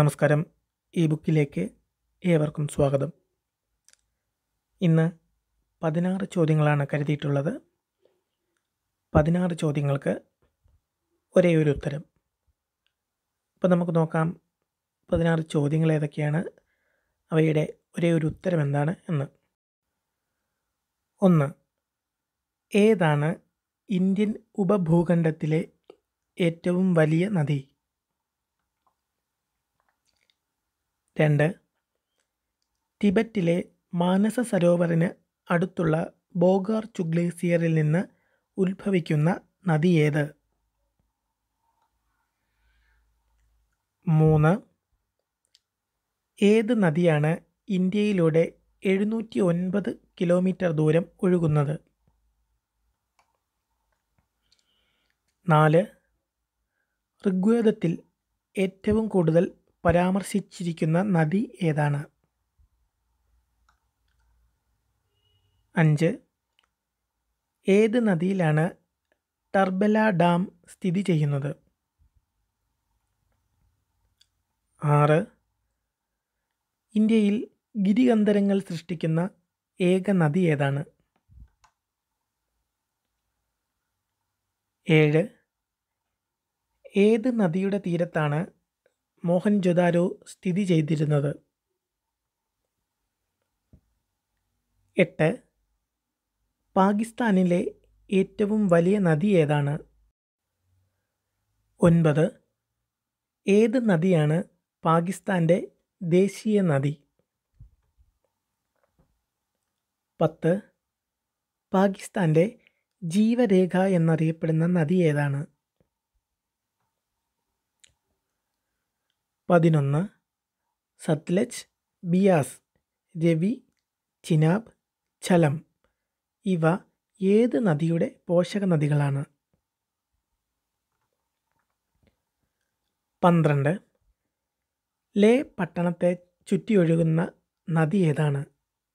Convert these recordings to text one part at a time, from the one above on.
നമസ്കാരം ഈ ബുക്കിലേക്ക് ഏവർക്കും സ്വാഗതം ഇന്ന് പതിനാറ് ചോദ്യങ്ങളാണ് കരുതിയിട്ടുള്ളത് പതിനാറ് ചോദ്യങ്ങൾക്ക് ഒരേ ഒരു ഉത്തരം അപ്പോൾ നമുക്ക് നോക്കാം പതിനാറ് ചോദ്യങ്ങൾ ഏതൊക്കെയാണ് അവയുടെ ഒരേ ഒരു ഉത്തരം എന്താണ് എന്ന് ഒന്ന് ഏതാണ് ഇന്ത്യൻ ഉപഭൂഖണ്ഡത്തിലെ ഏറ്റവും വലിയ നദി രണ്ട് ടിബറ്റിലെ മാനസ സരോവറിന് അടുത്തുള്ള ബോഗാർ ചുഗ്ലേസിയറിൽ നിന്ന് ഉത്ഭവിക്കുന്ന നദി ഏത് മൂന്ന് ഏത് നദിയാണ് ഇന്ത്യയിലൂടെ എഴുന്നൂറ്റി ഒൻപത് കിലോമീറ്റർ ദൂരം ഒഴുകുന്നത് നാല് ഋഗ്വേദത്തിൽ ഏറ്റവും കൂടുതൽ പരാമർശിച്ചിരിക്കുന്ന നദി ഏതാണ് അഞ്ച് ഏത് നദിയിലാണ് ടർബല ഡാം സ്ഥിതി ചെയ്യുന്നത് ആറ് ഇന്ത്യയിൽ ഗിരികന്ധരങ്ങൾ സൃഷ്ടിക്കുന്ന ഏക നദി ഏതാണ് ഏഴ് ഏത് നദിയുടെ തീരത്താണ് മോഹൻജൊദാരോ സ്ഥിതി ചെയ്തിരുന്നത് എട്ട് പാകിസ്ഥാനിലെ ഏറ്റവും വലിയ നദി ഏതാണ് ഒൻപത് ഏത് നദിയാണ് പാകിസ്ഥാൻ്റെ ദേശീയ നദി പത്ത് പാകിസ്ഥാൻ്റെ ജീവരേഖ എന്നറിയപ്പെടുന്ന നദി ഏതാണ് പതിനൊന്ന് സത്ലജ് ബിയാസ് രവി ചിനാബ് ഝലം ഇവ ഏത് നദിയുടെ പോഷക നദികളാണ് പന്ത്രണ്ട് ലേ പട്ടണത്തെ ചുറ്റിയൊഴുകുന്ന നദി ഏതാണ്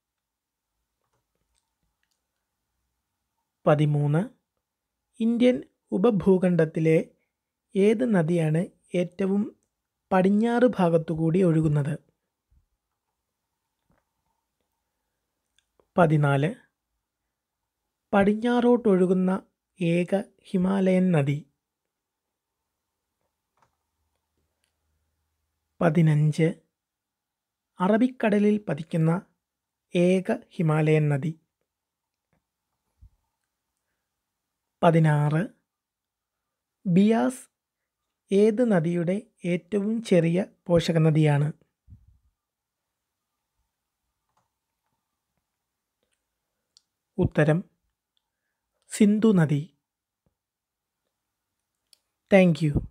പതിമൂന്ന് ഇന്ത്യൻ ഉപഭൂഖണ്ഡത്തിലെ ഏത് നദിയാണ് ഏറ്റവും പടിഞ്ഞാറ് ഭാഗത്തുകൂടി ഒഴുകുന്നത് പതിനാല് പടിഞ്ഞാറോട്ടൊഴുകുന്ന ഏക ഹിമാലയൻ നദി പതിനഞ്ച് അറബിക്കടലിൽ പതിക്കുന്ന ഏക ഹിമാലയൻ നദി പതിനാറ് ബിയാസ് ഏത് നദിയുടെ ഏറ്റവും ചെറിയ പോഷക നദിയാണ് ഉത്തരം സിന്ധു നദി താങ്ക് യു